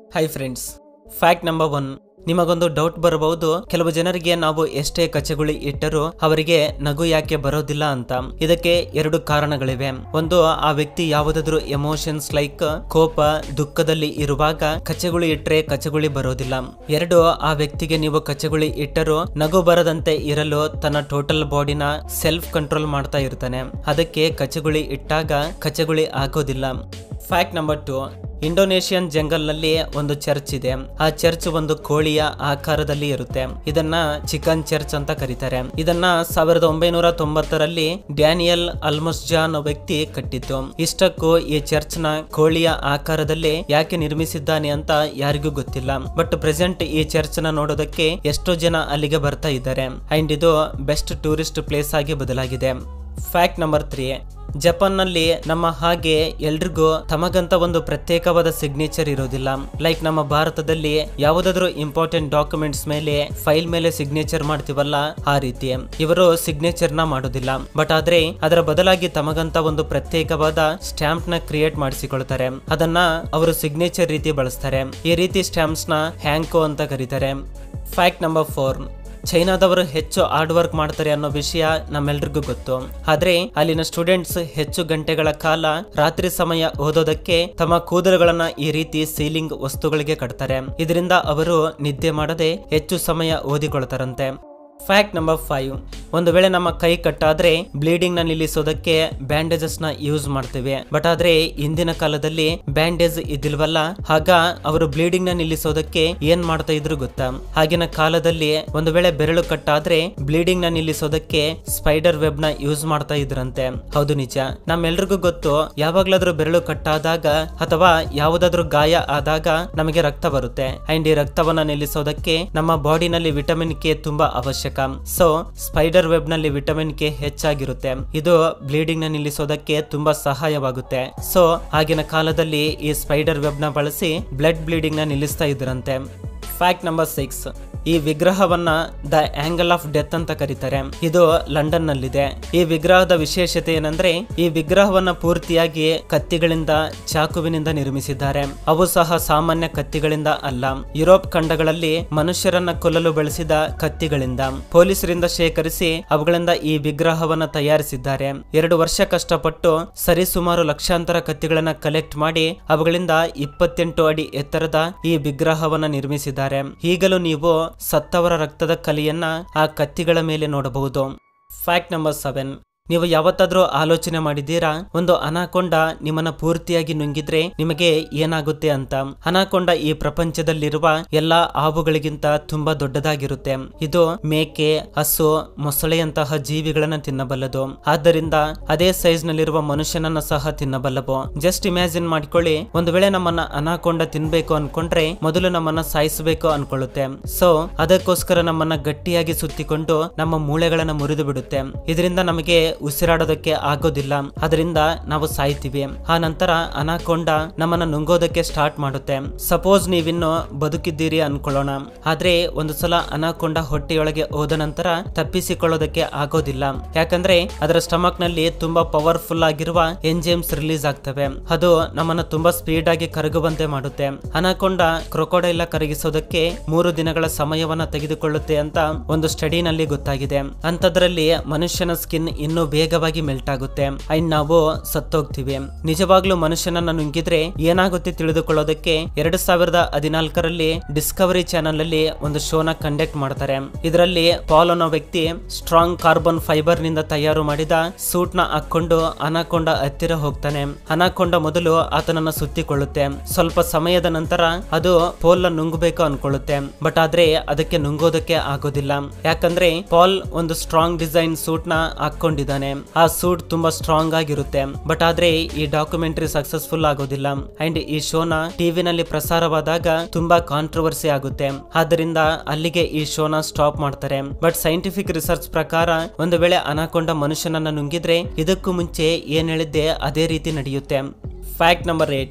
high friends fact number one ನಿಮಗೊಂದು doubt ಬರಬಹುದು ಕೆಲವು ಜನರಿಗೆ ನಾವು ಎಷ್ಟೇ ಕಚಗುಳಿ ಇಟ್ಟರೂ ಅವರಿಗೆ ನಗು ಯಾಕೆ ಬರೋದಿಲ್ಲ ಅಂತ ಇದಕ್ಕೆ ಎರಡು ಕಾರಣಗಳಿವೆ ಒಂದು ಆ ವ್ಯಕ್ತಿ ಯಾವುದಾದ್ರೂ ಎಮೋಷನ್ಸ್ ಲೈಕ್ ಕೋಪ ದುಃಖದಲ್ಲಿ ಇರುವಾಗ ಕಚಗುಳಿ ಇಟ್ಟರೆ ಕಚಗುಳಿ ಬರೋದಿಲ್ಲ ಎರಡು ಆ ವ್ಯಕ್ತಿಗೆ ನೀವು ಕಚಗುಳಿ ಇಟ್ಟರೂ ನಗು ಬರದಂತೆ ಇರಲು ತನ್ನ ಟೋಟಲ್ ಬಾಡಿನ ಸೆಲ್ಫ್ ಕಂಟ್ರೋಲ್ ಮಾಡ್ತಾ ಇರ್ತಾನೆ ಅದಕ್ಕೆ ಕಚಗುಳಿ ಇಟ್ಟಾಗ ಕಚಗುಳಿ ಆಗೋದಿಲ್ಲ fact number two Indonesian jungle ನಲ್ಲಿ ಒಂದು ಚರ್ಚ್ ಇದೆ ಆ ಚರ್ಚ್ ಒಂದು ಕೋಳಿಯ ಆಕಾರದಲ್ಲಿ ಇರುತ್ತೆ ಇದನ್ನ ಚಿಕನ್ ಚರ್ಚ್ ಅಂತ ಕರೀತಾರೆ ಇದನ್ನ ಸಾವಿರದ ಒಂಬೈನೂರ ತೊಂಬತ್ತರಲ್ಲಿ ಡ್ಯಾನಿಯಲ್ ಅಲ್ಮಸ್ಜಾ ಅನ್ನೋ ವ್ಯಕ್ತಿ ಕಟ್ಟಿದ್ದು ಇಷ್ಟಕ್ಕೂ ಈ ಚರ್ಚ್ ನ ಕೋಳಿಯ ಆಕಾರದಲ್ಲಿ ಯಾಕೆ ನಿರ್ಮಿಸಿದ್ದಾನೆ ಅಂತ ಯಾರಿಗೂ ಗೊತ್ತಿಲ್ಲ ಬಟ್ ಪ್ರೆಸೆಂಟ್ ಈ ಚರ್ಚ್ ನ ನೋಡೋದಕ್ಕೆ ಎಷ್ಟೋ ಜನ ಅಲ್ಲಿಗೆ ಬರ್ತಾ ಇದ್ದಾರೆ ಅಂಡ್ ಇದು ಬೆಸ್ಟ್ ಟೂರಿಸ್ಟ್ ಪ್ಲೇಸ್ ಆಗಿ ಬದಲಾಗಿದೆ ಫ್ಯಾಕ್ಟ್ ನಂಬರ್ ತ್ರೀ ಜಪಾನ್ನಲ್ಲಿ ನಮ್ಮ ಹಾಗೆ ಎಲ್ರಿಗೂ ತಮಗಂತ ಒಂದು ಪ್ರತ್ಯೇಕವಾದ ಸಿಗ್ನೇಚರ್ ಇರೋದಿಲ್ಲ ಲೈಕ್ ನಮ್ಮ ಭಾರತದಲ್ಲಿ ಯಾವುದಾದ್ರೂ ಇಂಪಾರ್ಟೆಂಟ್ ಡಾಕ್ಯುಮೆಂಟ್ಸ್ ಮೇಲೆ ಫೈಲ್ ಮೇಲೆ ಸಿಗ್ನೇಚರ್ ಮಾಡ್ತೀವಲ್ಲ ಆ ರೀತಿ ಇವರು ಸಿಗ್ನೇಚರ್ ನ ಮಾಡೋದಿಲ್ಲ ಬಟ್ ಆದ್ರೆ ಅದರ ಬದಲಾಗಿ ತಮಗಂತ ಒಂದು ಪ್ರತ್ಯೇಕವಾದ ಸ್ಟ್ಯಾಂಪ್ ನ ಕ್ರಿಯೇಟ್ ಮಾಡಿಸಿಕೊಳ್ತಾರೆ ಅದನ್ನ ಅವರು ಸಿಗ್ನೇಚರ್ ರೀತಿ ಬಳಸ್ತಾರೆ ಈ ರೀತಿ ಸ್ಟ್ಯಾಂಪ್ಸ್ ನ ಹ್ಯಾಂಕೋ ಅಂತ ಕರೀತಾರೆ ಫ್ಯಾಕ್ಟ್ ನಂಬರ್ ಫೋರ್ ಚೈನಾದವರು ಹೆಚ್ಚು ಹಾರ್ಡ್ ವರ್ಕ್ ಮಾಡ್ತಾರೆ ಅನ್ನೋ ವಿಷಯ ನಮ್ಮೆಲ್ರಿಗೂ ಗೊತ್ತು ಆದ್ರೆ ಅಲ್ಲಿನ ಸ್ಟೂಡೆಂಟ್ಸ್ ಹೆಚ್ಚು ಗಂಟೆಗಳ ಕಾಲ ರಾತ್ರಿ ಸಮಯ ಓದೋದಕ್ಕೆ ತಮ್ಮ ಕೂದಲುಗಳನ್ನ ಈ ರೀತಿ ಸೀಲಿಂಗ್ ವಸ್ತುಗಳಿಗೆ ಕಟ್ತಾರೆ ಇದರಿಂದ ಅವರು ನಿದ್ದೆ ಮಾಡದೆ ಹೆಚ್ಚು ಸಮಯ ಓದಿಕೊಳ್ತಾರಂತೆ ಫ್ಯಾಕ್ಟ್ ನಂಬರ್ ಫೈವ್ ಒಂದು ವೇಳೆ ನಮ್ಮ ಕೈ ಕಟ್ಟಾದ್ರೆ ಬ್ಲೀಡಿಂಗ್ ನ ನಿಲ್ಲಿಸೋದಕ್ಕೆ ಬ್ಯಾಂಡೇಜಸ್ ನ ಯೂಸ್ ಮಾಡ್ತೇವೆ ಬಟ್ ಆದ್ರೆ ಇಂದಿನ ಕಾಲದಲ್ಲಿ ಬ್ಯಾಂಡೇಜ್ ಇದ್ದಿಲ್ವಲ್ಲ ಆಗ ಅವರು ಬ್ಲೀಡಿಂಗ್ ನ ನಿಲ್ಲಿಸೋದಕ್ಕೆ ಏನ್ ಮಾಡ್ತಾ ಇದ್ರು ಗೊತ್ತಾ ಆಗಿನ ಕಾಲದಲ್ಲಿ ಒಂದು ವೇಳೆ ಬೆರಳು ಕಟ್ಟಾದ್ರೆ ಬ್ಲೀಡಿಂಗ್ ನ ನಿಲ್ಲಿಸೋದಕ್ಕೆ ಸ್ಪೈಡರ್ ವೆಬ್ ನ ಯೂಸ್ ಮಾಡ್ತಾ ಇದ್ರಂತೆ ಹೌದು ನಿಜ ನಮ್ಮೆಲ್ರಿಗೂ ಗೊತ್ತು ಯಾವಾಗ್ಲಾದ್ರೂ ಬೆರಳು ಕಟ್ಟಾದಾಗ ಅಥವಾ ಯಾವುದಾದ್ರೂ ಗಾಯ ಆದಾಗ ನಮಗೆ ರಕ್ತ ಬರುತ್ತೆ ಅಂಡ್ ಈ ರಕ್ತವನ್ನ ನಿಲ್ಲಿಸೋದಕ್ಕೆ ನಮ್ಮ ಬಾಡಿನಲ್ಲಿ ವಿಟಮಿನ್ ಕೆ ತುಂಬಾ ಅವಶ್ಯಕ ಸೊ ಸ್ಪೈಡರ್ ವೆಬ್ ನಲ್ಲಿ ವಿಟಮಿನ್ ಕೆ ಹೆಚ್ಚಾಗಿರುತ್ತೆ ಇದು ಬ್ಲೀಡಿಂಗ್ ನ ನಿಲ್ಲಿಸೋದಕ್ಕೆ ತುಂಬಾ ಸಹಾಯವಾಗುತ್ತೆ ಸೊ ಆಗಿನ ಕಾಲದಲ್ಲಿ ಈ ಸ್ಪೈಡರ್ ವೆಬ್ ನ ಬಳಸಿ ಬ್ಲಡ್ ಬ್ಲೀಡಿಂಗ್ ನ ನಿಲ್ಲಿಸ್ತಾ ಇದ್ರಂತೆ ಫ್ಯಾಕ್ಟ್ ನಂಬರ್ ಸಿಕ್ಸ್ ಈ ವಿಗ್ರಹವನ್ನ ದ ಆಂಗಲ್ ಆಫ್ ಡೆತ್ ಅಂತ ಕರೀತಾರೆ ಇದು ಲಂಡನ್ ನಲ್ಲಿದೆ ಈ ವಿಗ್ರಹದ ವಿಶೇಷತೆ ಏನಂದ್ರೆ ಈ ವಿಗ್ರಹವನ್ನ ಪೂರ್ತಿಯಾಗಿ ಕತ್ತಿಗಳಿಂದ ಚಾಕುವಿನಿಂದ ನಿರ್ಮಿಸಿದ್ದಾರೆ ಅವು ಸಹ ಸಾಮಾನ್ಯ ಕತ್ತಿಗಳಿಂದ ಅಲ್ಲ ಯುರೋಪ್ ಖಂಡಗಳಲ್ಲಿ ಮನುಷ್ಯರನ್ನ ಕೊಲ್ಲಲು ಬಳಸಿದ ಕತ್ತಿಗಳಿಂದ ಪೊಲೀಸರಿಂದ ಶೇಖರಿಸಿ ಅವುಗಳಿಂದ ಈ ವಿಗ್ರಹವನ್ನ ತಯಾರಿಸಿದ್ದಾರೆ ಎರಡು ವರ್ಷ ಕಷ್ಟಪಟ್ಟು ಸರಿಸುಮಾರು ಲಕ್ಷಾಂತರ ಕತ್ತಿಗಳನ್ನ ಕಲೆಕ್ಟ್ ಮಾಡಿ ಅವುಗಳಿಂದ ಇಪ್ಪತ್ತೆಂಟು ಅಡಿ ಎತ್ತರದ ಈ ವಿಗ್ರಹವನ್ನ ನಿರ್ಮಿಸಿದ್ದಾರೆ ಈಗಲೂ ನೀವು ಸತ್ತವರ ರಕ್ತದ ಕಲಿಯನ್ನ ಆ ಕತ್ತಿಗಳ ಮೇಲೆ ನೋಡಬಹುದು ಫ್ಯಾಕ್ಟ್ ನಂಬರ್ ಸೆವೆನ್ ನೀವು ಯಾವತ್ತಾದ್ರೂ ಆಲೋಚನೆ ಮಾಡಿದ್ದೀರಾ ಒಂದು ಅನಾಕೊಂಡ ನಿಮ್ಮನ್ನ ಪೂರ್ತಿಯಾಗಿ ನುಂಗಿದ್ರೆ ನಿಮಗೆ ಏನಾಗುತ್ತೆ ಅಂತ ಅನಾಕೊಂಡ ಈ ಪ್ರಪಂಚದಲ್ಲಿರುವ ಎಲ್ಲಾ ಹಾವುಗಳಿಗಿಂತ ತುಂಬಾ ದೊಡ್ಡದಾಗಿರುತ್ತೆ ಇದು ಮೇಕೆ ಹಸು ಮೊಸಳೆಯಂತಹ ಜೀವಿಗಳನ್ನ ತಿನ್ನಬಲ್ಲದು ಆದ್ದರಿಂದ ಅದೇ ಸೈಜ್ ನಲ್ಲಿರುವ ಮನುಷ್ಯನನ್ನ ಸಹ ತಿನ್ನಬಲ್ಲವು ಜಸ್ಟ್ ಇಮ್ಯಾಜಿನ್ ಮಾಡ್ಕೊಳ್ಳಿ ಒಂದು ವೇಳೆ ನಮ್ಮನ್ನ ಅನಾಕೊಂಡ ತಿನ್ಬೇಕು ಅನ್ಕೊಂಡ್ರೆ ಮೊದಲು ನಮ್ಮನ್ನ ಸಾಯಿಸಬೇಕು ಅನ್ಕೊಳ್ಳುತ್ತೆ ಸೊ ಅದಕ್ಕೋಸ್ಕರ ನಮ್ಮನ್ನ ಗಟ್ಟಿಯಾಗಿ ಸುತ್ತಿಕೊಂಡು ನಮ್ಮ ಮೂಳೆಗಳನ್ನ ಮುರಿದು ಬಿಡುತ್ತೆ ಇದರಿಂದ ನಮಗೆ ಉಸಿರಾಡೋದಕ್ಕೆ ಆಗೋದಿಲ್ಲ ಅದರಿಂದ ನಾವು ಸಾಯ್ತೀವಿ ಆ ನಂತರ ಅನಾಕೊಂಡ ನಮ್ಮನ್ನ ನುಂಗೋದಕ್ಕೆ ಸ್ಟಾರ್ಟ್ ಮಾಡುತ್ತೆ ಸಪೋಸ್ ನೀವಿನ್ನು ಬದುಕಿದ್ದೀರಿ ಅನ್ಕೊಳ್ಳೋಣ ಆದ್ರೆ ಒಂದು ಸಲ ಅನಾಕೊಂಡ ಹೊಟ್ಟೆಯೊಳಗೆ ಹೋದ ನಂತರ ತಪ್ಪಿಸಿಕೊಳ್ಳೋದಕ್ಕೆ ಆಗೋದಿಲ್ಲ ಯಾಕಂದ್ರೆ ಅದರ ಸ್ಟಮಕ್ ನಲ್ಲಿ ತುಂಬಾ ಪವರ್ಫುಲ್ ಆಗಿರುವ ಎಂಜೈಮ್ಸ್ ರಿಲೀಸ್ ಆಗ್ತವೆ ಅದು ನಮ್ಮನ್ನ ತುಂಬಾ ಸ್ಪೀಡ್ ಆಗಿ ಕರಗುವಂತೆ ಮಾಡುತ್ತೆ ಅನಾಕೊಂಡ ಕ್ರೊಕೊಡೈಲ ಕರಗಿಸೋದಕ್ಕೆ ಮೂರು ದಿನಗಳ ಸಮಯವನ್ನ ತೆಗೆದುಕೊಳ್ಳುತ್ತೆ ಅಂತ ಒಂದು ಸ್ಟಡಿನಲ್ಲಿ ಗೊತ್ತಾಗಿದೆ ಅಂತದ್ರಲ್ಲಿ ಮನುಷ್ಯನ ಸ್ಕಿನ್ ಇನ್ನೂ ಬೇಗವಾಗಿ ಮೆಲ್ಟ್ ಆಗುತ್ತೆ ಅಂಡ್ ನಾವು ಸತ್ತೋಗ್ತೀವಿ ನಿಜವಾಗ್ಲೂ ಮನುಷ್ಯನನ್ನ ನುಂಗಿದ್ರೆ ಏನಾಗುತ್ತೆ ತಿಳಿದುಕೊಳ್ಳೋದಕ್ಕೆ ಎರಡ್ ಸಾವಿರದ ಹದಿನಾಲ್ಕರಲ್ಲಿ ಡಿಸ್ಕವರಿ ಚಾನೆಲ್ ಅಲ್ಲಿ ಒಂದು ಶೋನ ಕಂಡಕ್ಟ್ ಮಾಡ್ತಾರೆ ಇದರಲ್ಲಿ ಪಾಲ್ ಅನ್ನೋ ವ್ಯಕ್ತಿ ಸ್ಟ್ರಾಂಗ್ ಕಾರ್ಬನ್ ಫೈಬರ್ ನಿಂದ ತಯಾರು ಮಾಡಿದ ಸೂಟ್ ನ ಹಾಕೊಂಡು ಅನಾಕೊಂಡ ಹತ್ತಿರ ಹೋಗ್ತಾನೆ ಅನಾಕೊಂಡ ಮೊದಲು ಆತನನ್ನ ಸುತ್ತಿಕೊಳ್ಳುತ್ತೆ ಸ್ವಲ್ಪ ಸಮಯದ ನಂತರ ಅದು ಪೋಲ್ ನುಂಗಬೇಕು ಅನ್ಕೊಳ್ಳುತ್ತೆ ಬಟ್ ಆದ್ರೆ ಅದಕ್ಕೆ ನುಂಗೋದಕ್ಕೆ ಆಗೋದಿಲ್ಲ ಯಾಕಂದ್ರೆ ಪಾಲ್ ಒಂದು ಸ್ಟ್ರಾಂಗ್ ಡಿಸೈನ್ ಸೂಟ್ ನ ಹಾಕೊಂಡಿದ್ದಾನೆ ಆ ಸೂಟ್ ತುಂಬಾ ಸ್ಟ್ರಾಂಗ್ ಆಗಿರುತ್ತೆ ಬಟ್ ಆದ್ರೆ ಈ ಡಾಕ್ಯುಮೆಂಟರಿ ಸಕ್ಸಸ್ಫುಲ್ ಆಗೋದಿಲ್ಲ ಅಂಡ್ ಈ ಶೋನ ಟಿವಿನಲ್ಲಿ ಪ್ರಸಾರವಾದಾಗ ತುಂಬಾ ಕಾಂಟ್ರವರ್ಸಿ ಆಗುತ್ತೆ ಆದ್ದರಿಂದ ಅಲ್ಲಿಗೆ ಈ ಶೋನ ಸ್ಟಾಪ್ ಮಾಡ್ತಾರೆ ಬಟ್ ಸೈಂಟಿಫಿಕ್ ರಿಸರ್ಚ್ ಪ್ರಕಾರ ಒಂದು ವೇಳೆ ಅನಾಕೊಂಡ ಮನುಷ್ಯನನ್ನ ನುಂಗಿದ್ರೆ ಇದಕ್ಕೂ ಮುಂಚೆ ಏನ್ ಹೇಳಿದ್ದೆ ಅದೇ ರೀತಿ ನಡೆಯುತ್ತೆ ಫ್ಯಾಕ್ಟ್ ನಂಬರ್ ಏಟ್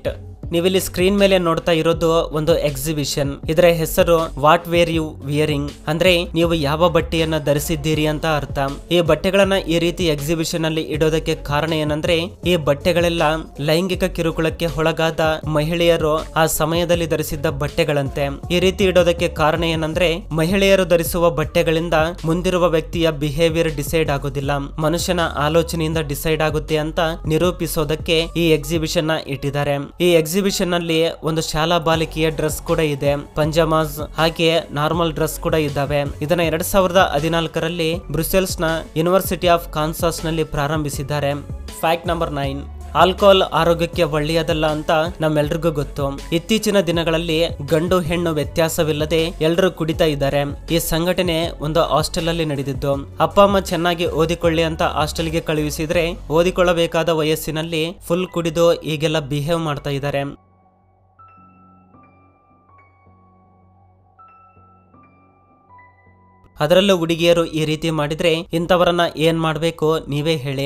ನೀವಿಲ್ಲಿ ಸ್ಕ್ರೀನ್ ಮೇಲೆ ನೋಡ್ತಾ ಇರೋದು ಒಂದು ಎಕ್ಸಿಬಿಷನ್ ಇದರ ಹೆಸರು ವಾಟ್ ವೇರ್ ಯು ವಿಯರಿಂಗ್ ಅಂದ್ರೆ ನೀವು ಯಾವ ಬಟ್ಟೆಯನ್ನ ಧರಿಸಿದ್ದೀರಿ ಅಂತ ಅರ್ಥ ಈ ಬಟ್ಟೆಗಳನ್ನ ಈ ರೀತಿ ಎಕ್ಸಿಬಿಷನ್ ಅಲ್ಲಿ ಇಡೋದಕ್ಕೆ ಕಾರಣ ಏನಂದ್ರೆ ಈ ಬಟ್ಟೆಗಳೆಲ್ಲ ಲೈಂಗಿಕ ಕಿರುಕುಳಕ್ಕೆ ಒಳಗಾದ ಮಹಿಳೆಯರು ಆ ಸಮಯದಲ್ಲಿ ಧರಿಸಿದ್ದ ಬಟ್ಟೆಗಳಂತೆ ಈ ರೀತಿ ಇಡೋದಕ್ಕೆ ಕಾರಣ ಏನಂದ್ರೆ ಮಹಿಳೆಯರು ಧರಿಸುವ ಬಟ್ಟೆಗಳಿಂದ ಮುಂದಿರುವ ವ್ಯಕ್ತಿಯ ಬಿಹೇವಿಯರ್ ಡಿಸೈಡ್ ಆಗೋದಿಲ್ಲ ಮನುಷ್ಯನ ಆಲೋಚನೆಯಿಂದ ಡಿಸೈಡ್ ಆಗುತ್ತೆ ಅಂತ ನಿರೂಪಿಸೋದಕ್ಕೆ ಈ ಎಕ್ಸಿಬಿಷನ್ ನ ಇಟ್ಟಿದ್ದಾರೆ ಈ ಎಕ್ಸಿಬಿಷನ್ ನಲ್ಲಿ ಒಂದು ಶಾಲಾ ಬಾಲಿಕೆಯ ಡ್ರೆಸ್ ಕೂಡ ಇದೆ ಪಂಜಾಮಾಸ್ ಹಾಗೆ ನಾರ್ಮಲ್ ಡ್ರೆಸ್ ಕೂಡ ಇದ್ದಾವೆ ಇದನ್ನ ಎರಡ್ ಸಾವಿರದ ಹದಿನಾಲ್ಕರಲ್ಲಿ ಬ್ರುಸೆಲ್ಸ್ ನ ಯೂನಿವರ್ಸಿಟಿ ಆಫ್ ಕಾನ್ಸಾಸ್ ನಲ್ಲಿ ಪ್ರಾರಂಭಿಸಿದ್ದಾರೆ ಫ್ಯಾಕ್ಟ್ ನಂಬರ್ ನೈನ್ ಆಲ್ಕೋಹಾಲ್ ಆರೋಗ್ಯಕ್ಕೆ ಒಳ್ಳೆಯದಲ್ಲ ಅಂತ ನಮ್ಮೆಲ್ರಿಗೂ ಗೊತ್ತು ಇತ್ತೀಚಿನ ದಿನಗಳಲ್ಲಿ ಗಂಡು ಹೆಣ್ಣು ವ್ಯತ್ಯಾಸವಿಲ್ಲದೆ ಎಲ್ಲರೂ ಕುಡಿತಾ ಇದ್ದಾರೆ ಈ ಸಂಘಟನೆ ಒಂದು ಹಾಸ್ಟೆಲ್ ಅಲ್ಲಿ ನಡೆದಿದ್ದು ಅಪ್ಪ ಅಮ್ಮ ಚೆನ್ನಾಗಿ ಓದಿಕೊಳ್ಳಿ ಅಂತ ಹಾಸ್ಟೆಲ್ಗೆ ಕಳುಹಿಸಿದ್ರೆ ಓದಿಕೊಳ್ಳಬೇಕಾದ ವಯಸ್ಸಿನಲ್ಲಿ ಫುಲ್ ಕುಡಿದು ಈಗೆಲ್ಲ ಬಿಹೇವ್ ಮಾಡ್ತಾ ಇದ್ದಾರೆ ಅದರಲ್ಲೂ ಹುಡುಗಿಯರು ಈ ರೀತಿ ಮಾಡಿದ್ರೆ ಇಂಥವರನ್ನ ಏನ್ ಮಾಡಬೇಕು ನೀವೇ ಹೇಳಿ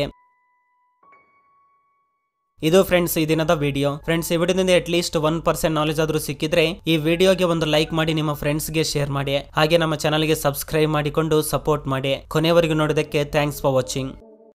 ಇದು ಫ್ರೆಂಡ್ಸ್ ಈ ದಿನದ ವಿಡಿಯೋ ಫ್ರೆಂಡ್ಸ್ ಈ ವಿಡಿಯೋದಿಂದ at least one percent knowledge ಆದ್ರೂ ಸಿಕ್ಕಿದ್ರೆ ಈ ವಿಡಿಯೋಗೆ ಒಂದು ಲೈಕ್ ಮಾಡಿ ನಿಮ್ಮ ಫ್ರೆಂಡ್ಸ್ಗೆ ಶೇರ್ ಮಾಡಿ ಹಾಗೆ ನಮ್ಮ ಚಾನಲ್ಗೆ ಸಬ್ಸ್ಕ್ರೈಬ್ ಮಾಡಿಕೊಂಡು ಸಪೋರ್ಟ್ ಮಾಡಿ ಕೊನೆವರೆಗೂ ನೋಡೋದಕ್ಕೆ ಥ್ಯಾಂಕ್ಸ್ ಫಾರ್ ವಾಚಿಂಗ್